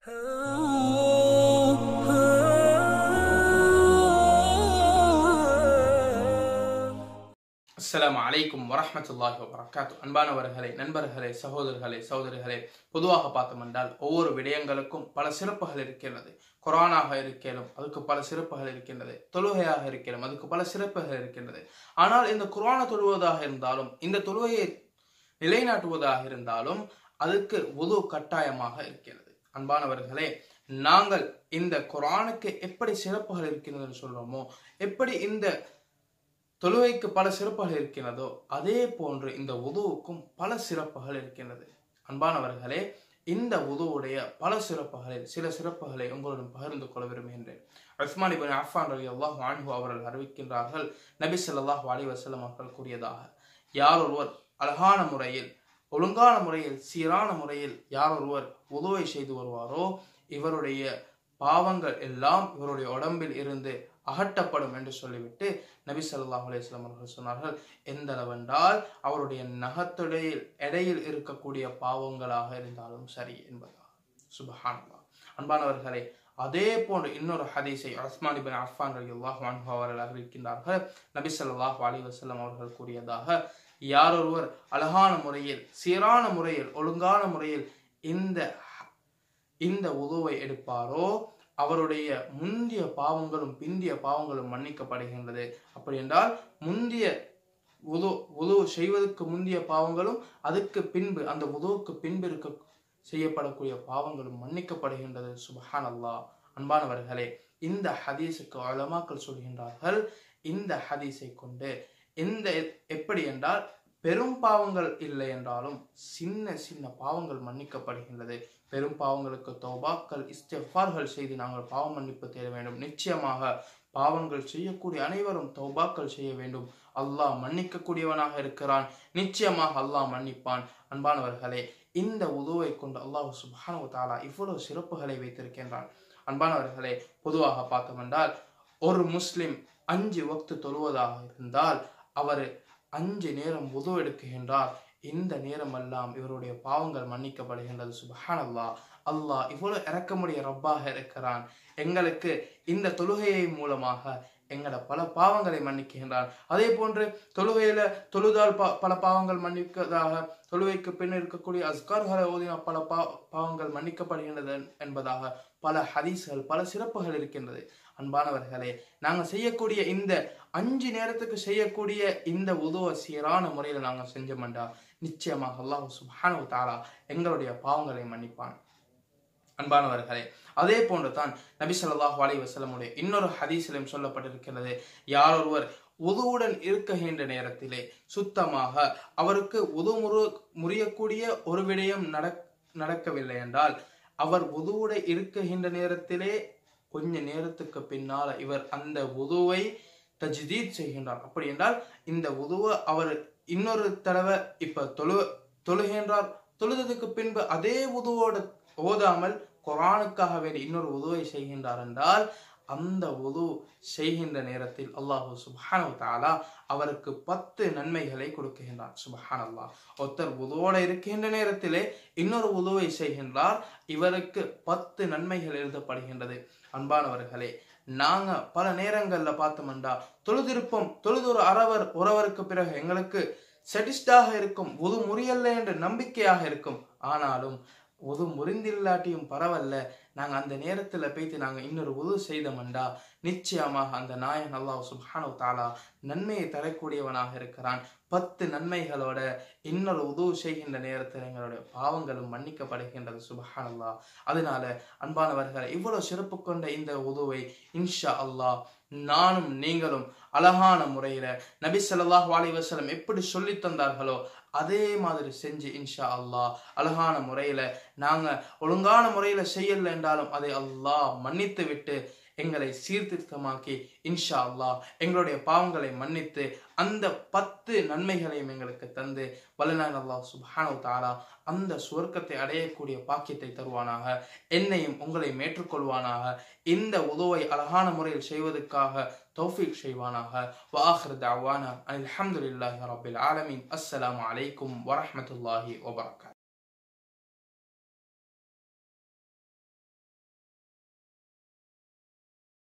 அஸ்ஸலாமு அலைக்கும் வரஹ்மத்துல்லாஹி வபரகாத்து அன்பானவர்களே நண்பர்களே சகோதரர்களே சகோதரிகளே பொதுவாக பார்த்தோம் என்றால் ஒவ்வொரு விடயங்களுக்கும் பல சிறப்புகள் இருக்கிறது குரானாக இருக்கலும் அதுக்கு பல சிறப்புகள் இருக்கின்றது தொழுகையாக இருக்கலும் அதுக்கு பல சிறப்புகள் இருக்கின்றது ஆனால் இந்த குரானை தொழுவதாக இருந்தாலும் இந்த தொழுகையை நிலைநாட்டுவதாக இருந்தாலும் அதுக்கு உது கட்டாயமாக இருக்கிறது அன்பானவர்களே நாங்கள் இந்த குரானுக்கு எப்படி சிறப்புகள் இருக்கின்றதுன்னு சொல்றோமோ எப்படி இந்த தொழுகைக்கு பல சிறப்புகள் இருக்கின்றதோ அதே போன்று இந்த உதுவுக்கும் பல சிறப்புகள் இருக்கின்றது அன்பானவர்களே இந்த உதுவுடைய பல சிறப்புகளில் சில சிறப்புகளை உங்களுடன் பகிர்ந்து கொள்ள விரும்புகின்றேன் உஸ்மான் இபின் அஃபான் ரவி அல்லாஹ் வான்ஹு அவர்கள் அறிவிக்கின்றார்கள் நபி ஸல்லல்லாஹு அலைஹி வஸல்லம் அவர்கள் கூறியதாக யார் ஒருவர் அழகான முறையில் ஒழுங்கான முறையில் சீரான முறையில் யார் ஒருவர் உதவை செய்து வருவாரோ இவருடைய பாவங்கள் எல்லாம் இவருடைய உடம்பில் இருந்து அகற்றப்படும் என்று சொல்லிவிட்டு நபி ஸல்லல்லாஹு அலைஹி வஸல்லம் அவர்கள் சொன்னார்கள் எந்த அளவென்றால் அவருடைய நகத்துடைய இடையில் இருக்கக்கூடிய பாவங்களாக இருந்தாலும் சரி என்பதாக சுபஹானல்லாஹ் அன்பானவர்களே அதே போன்று இன்னொரு ஹதீஸை உஸ்மான் இபின் அஃபான் ரலியல்லாஹு அன்ஹு அவர்கள் அறிவிக்கின்றார்கள் நபி ஸல்லல்லாஹு அலைஹி வஸல்லம் அவர்கள் கூறியதாக யார் ஒருவர் அழகான முறையில் சீரான முறையில் ஒழுங்கான முறையில் இந்த இந்த உதுவை எடுப்பாரோ அவருடைய முந்திய பாவங்களும் பிந்திய பாவங்களும் மன்னிக்கப்படுகின்றது அப்படி என்றால் முந்திய உது உது செய்வதற்கு முந்திய பாவங்களும் அதுக்கு பின்பு அந்த உதுவுக்கு பின்பு இருக்க செய்யப்படக்கூடிய பாவங்களும் மன்னிக்கப்படுகின்றது சுபஹான் அல்லாஹ் அன்பானவர்களே இந்த ஹதீஸுக்கு அலமாக்கள் சொல்கின்றார்கள் இந்த ஹதீஸை கொண்டு இந்த எப்படி என்றால் பெரும் பாவங்கள் இல்லை என்றாலும் சின்ன சின்ன பாவங்கள் மன்னிக்கப்படுகின்றது பெரும் பாவங்களுக்கு தௌபாக்கள் இஸ்திஃபார்கள் செய்து நாங்கள் பாவ மன்னிப்பு தேட வேண்டும் நிச்சயமாக பாவங்கள் செய்யக்கூடிய அனைவரும் தௌபாக்கள் செய்ய வேண்டும் அல்லாஹ் மன்னிக்கக்கூடியவனாக இருக்கிறான் நிச்சயமாக அல்லாஹ் மன்னிப்பான் அன்பானவர்களே இந்த உதுவை கொண்டு அல்லாஹ் சுபானு தாலா இவ்வளவு சிறப்புகளை வைத்திருக்கின்றான் அன்பானவர்களே பொதுவாக பார்த்தோம் என்றால் ஒரு முஸ்லிம் அஞ்சு வக்து தொழுவதாக இருந்தால் அவர் அஞ்சு நேரம் உது எடுக்குகின்றார் இந்த நேரம் எல்லாம் இவருடைய பாவங்கள் மன்னிக்கப்படுகின்றது சுபஹான் அல்லாஹ் அல்லாஹ் இவ்வளவு இறக்கமுடைய ரப்பாக இருக்கிறான் எங்களுக்கு இந்த தொழுகையை மூலமாக எங்களோட பல பாவங்களை மன்னிக்கின்றான் அதே போன்று தொழுகையில தொழுதால் பா பல பாவங்கள் மன்னிக்கதாக தொழுகைக்கு பின் இருக்கக்கூடிய அஸ்கார்களை ஓதின பல பா பாவங்கள் மன்னிக்கப்படுகின்றது என்பதாக பல ஹதீஸ்கள் பல சிறப்புகள் இருக்கின்றது அன்பானவர்களே நாங்கள் செய்யக்கூடிய இந்த அஞ்சு நேரத்துக்கு செய்யக்கூடிய இந்த உதவ சீரான முறையில் நாங்கள் செஞ்சோம்டா நிச்சயமாக அல்லாஹ் சுபானு தாலா எங்களுடைய பாவங்களை மன்னிப்பான் அன்பானவர்களே அதே போன்று தான் நபி சொல்லாஹு அலி வசலமுடைய இன்னொரு ஹதீஸிலும் சொல்லப்பட்டிருக்கிறது யார் ஒருவர் உதுவுடன் இருக்குகின்ற நேரத்திலே சுத்தமாக அவருக்கு உதுமுறு முறியக்கூடிய ஒரு விடயம் நடக் நடக்கவில்லை என்றால் அவர் உதுவுட இருக்குகின்ற நேரத்திலே கொஞ்ச நேரத்துக்கு பின்னால் இவர் அந்த உதுவை தஜ்தீத் செய்கின்றார் அப்படி என்றால் இந்த உதுவை அவர் இன்னொரு தடவை இப்ப தொழு தொழுகின்றார் தொழுததுக்கு பின்பு அதே உதுவோடு ஓதாமல் குரானுக்காக வேண்டி இன்னொரு உதுவை செய்கின்றார் என்றால் அந்த உது செய்கின்ற நேரத்தில் அல்லாஹு சுபஹானு தாலா அவருக்கு பத்து நன்மைகளை கொடுக்குகின்றார் சுபஹான் அல்லாஹ் ஒருத்தர் உதுவோட இருக்கின்ற நேரத்திலே இன்னொரு உதுவை செய்கின்றார் இவருக்கு பத்து நன்மைகள் எழுதப்படுகின்றது அன்பானவர்களே நாங்க பல நேரங்கள்ல பார்த்தோம்டா தொழுதிருப்போம் தொழுது ஒரு அறவர் உறவருக்கு பிறகு எங்களுக்கு செடிஸ்டாக இருக்கும் உது முறியல்ல என்ற நம்பிக்கையாக இருக்கும் ஆனாலும் உது முறிந்தில்லாட்டியும் பரவாயில்ல நாங்கள் அந்த நேரத்தில் போய்த்து நாங்கள் இன்னொரு உது செய்தோம்டா நிச்சயமாக அந்த நாயன் அல்லாஹ் சுபானு தாலா நன்மையை தரக்கூடியவனாக இருக்கிறான் பத்து நன்மைகளோட இன்னொரு உதவு செய்கின்ற நேரத்தில் எங்களுடைய பாவங்களும் மன்னிக்கப்படுகின்றது சுபஹான் அல்லாஹ் அதனால அன்பானவர்கள் இவ்வளவு சிறப்பு கொண்ட இந்த உதுவை இன்ஷா அல்லாஹ் நானும் நீங்களும் அழகான முறையில நபி சொல்லாஹ் அலி வசலம் எப்படி சொல்லி தந்தார்களோ அதே மாதிரி செஞ்சு இன்ஷா அல்லாஹ் அழகான முறையில நாங்க ஒழுங்கான முறையில செய்யல என்றாலும் அதை அல்லாஹ் மன்னித்து விட்டு எங்களை சீர்திருத்தமாக்கி இன்ஷா அல்லாஹ் எங்களுடைய பாவங்களை மன்னித்து அந்த பத்து நன்மைகளையும் எங்களுக்கு தந்து வல்லநாயன் அல்லாஹ் சுபானு தாலா அந்த சுவர்க்கத்தை அடையக்கூடிய பாக்கியத்தை தருவானாக என்னையும் உங்களையும் ஏற்றுக்கொள்வானாக இந்த உதவை அழகான முறையில் செய்வதற்காக தௌஃபீக் செய்வானாக வாஹர் தாவானா அல்ஹம்துலில்லாஹி ரபில் ஆலமீன் அஸ்ஸலாமு அலைக்கும் வரஹ்மத்துல்லாஹி வபரகாத்